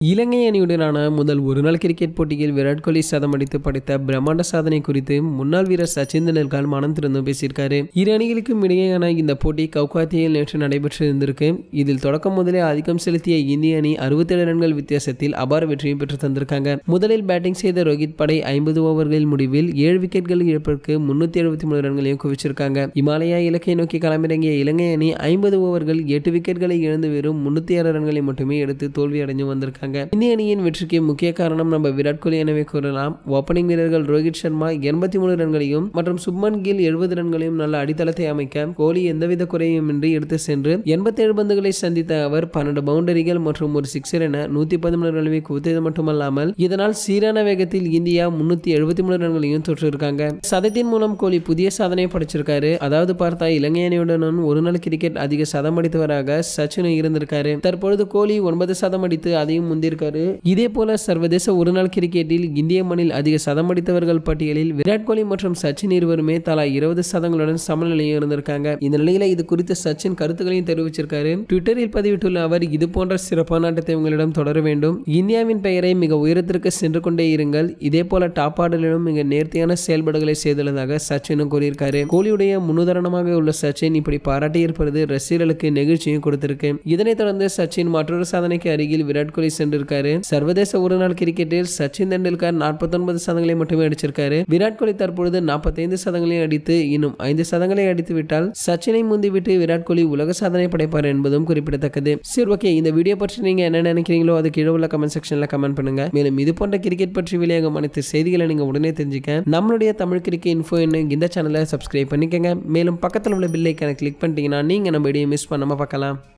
இலங்கை அணியுடனான முதல் ஒருநாள் கிரிக்கெட் போட்டியில் விராட் கோலி சதம் அடித்து படைத்த பிரம்மாண்ட சாதனை குறித்து முன்னாள் வீரர் சச்சின் தெண்டுல்கர் மனம் திறந்து பேசியிருக்காரு இரு அணிகளுக்கும் இடையேயான இந்த போட்டி கவுகாத்தியில் நேற்று நடைபெற்று இருந்திருக்கு இதில் தொடக்கம் முதலே ஆதிக்கம் செலுத்திய இந்திய அணி அறுபத்தேழு ரன்கள் வித்தியாசத்தில் அபார வெற்றியை பெற்று தந்திருக்காங்க முதலில் பேட்டிங் செய்த ரோஹித் படை ஐம்பது ஓவர்களில் முடிவில் ஏழு விக்கெட்கள் இழப்பிற்கு முன்னூத்தி எழுபத்தி மூணு ரன்களையும் குவிச்சிருக்காங்க இமாலயா இலக்கை நோக்கி களமிறங்கிய இலங்கை அணி ஐம்பது ஓவர்கள் எட்டு விக்கெட்களை இழந்து வெறும் முன்னூத்தி ஆறு ரன்களை மட்டுமே எடுத்து தோல்வி அடைஞ்சு வந்திருக்காங்க இந்திய அணியின் வெற்றிக்கு முக்கிய காரணம் நம்ம விராட் கோலி எனவே கூறலாம் ஓப்பனிங் வீரர்கள் ரோஹித் சர்மா எண்பத்தி மூணு ரன்களையும் மற்றும் சுப்மன் கில் எழுபது ரன்களையும் நல்ல அடித்தளத்தை அமைக்க கோலி எந்தவித குறையுமின்றி எடுத்து சென்று எண்பத்தேழு பந்துகளை சந்தித்த அவர் பன்னெண்டு பவுண்டரிகள் மற்றும் ஒரு சிக்ஸர் என நூத்தி பதிமூணு ரன்களை குவித்தது மட்டுமல்லாமல் இதனால் சீரான வேகத்தில் இந்தியா முன்னூத்தி எழுபத்தி மூணு ரன்களையும் தொற்றிருக்காங்க சதத்தின் மூலம் கோலி புதிய சாதனையை படைச்சிருக்காரு அதாவது பார்த்தா இலங்கை அணியுடனும் ஒரு நாள் கிரிக்கெட் அதிக சதம் அடித்தவராக சச்சின் இருந்திருக்காரு தற்பொழுது கோலி ஒன்பது சதம் அடித்து அதையும் முந்திருக்காரு இதே போல சர்வதேச ஒருநாள் கிரிக்கெட்டில் இந்திய மண்ணில் அதிக சதம் அடித்தவர்கள் பட்டியலில் விராட் கோலி மற்றும் சச்சின் இருவருமே தலா இருபது சதங்களுடன் சமநிலையும் இருந்திருக்காங்க இந்த நிலையில இது குறித்து சச்சின் கருத்துக்களையும் தெரிவிச்சிருக்காரு ட்விட்டரில் பதிவிட்டுள்ள அவர் இது போன்ற சிறப்பான ஆட்டத்தை உங்களிடம் தொடர வேண்டும் இந்தியாவின் பெயரை மிக உயரத்திற்கு சென்று கொண்டே இருங்கள் இதே போல டாப் ஆர்டரிலும் மிக நேர்த்தியான செயல்பாடுகளை செய்துள்ளதாக சச்சினும் கூறியிருக்காரு கோலியுடைய முன்னுதாரணமாக உள்ள சச்சின் இப்படி பாராட்டியிருப்பது ரசிகர்களுக்கு நெகிழ்ச்சியும் கொடுத்திருக்கு இதனைத் தொடர்ந்து சச்சின் மற்றொரு சாதனைக்கு அருகில் விராட் கோலி சென்றிருக்காரு சர்வதேச ஒருநாள் கிரிக்கெட்டில் சச்சின் தெண்டுல்கர் நாற்பத்தொன்பது சதங்களை மட்டுமே அடிச்சிருக்காரு விராட் கோலி தற்பொழுது நாற்பத்தைந்து சதங்களையும் அடித்து இன்னும் ஐந்து சதங்களை அடித்து விட்டால் சச்சினை முந்திவிட்டு விராட் கோலி உலக சாதனை படைப்பார் என்பதும் குறிப்பிடத்தக்கது சரி ஓகே இந்த வீடியோ பற்றி நீங்க என்ன நினைக்கிறீங்களோ அது கீழே உள்ள கமெண்ட் செக்ஷன்ல கமெண்ட் பண்ணுங்க மேலும் இது போன்ற கிரிக்கெட் பற்றி வெளியாகும் அனைத்து செய்திகளை நீங்க உடனே தெரிஞ்சுக்க நம்மளுடைய தமிழ் கிரிக்கெட் இன்ஃபோ என்ன இந்த சேனலை சப்ஸ்கிரைப் பண்ணிக்கங்க மேலும் பக்கத்தில் உள்ள பில்லைக்கான கிளிக் பண்ணிட்டீங்கன்னா நீங்க நம்ம வீடியோ மிஸ் பண்ணாம பார்க்கலாம்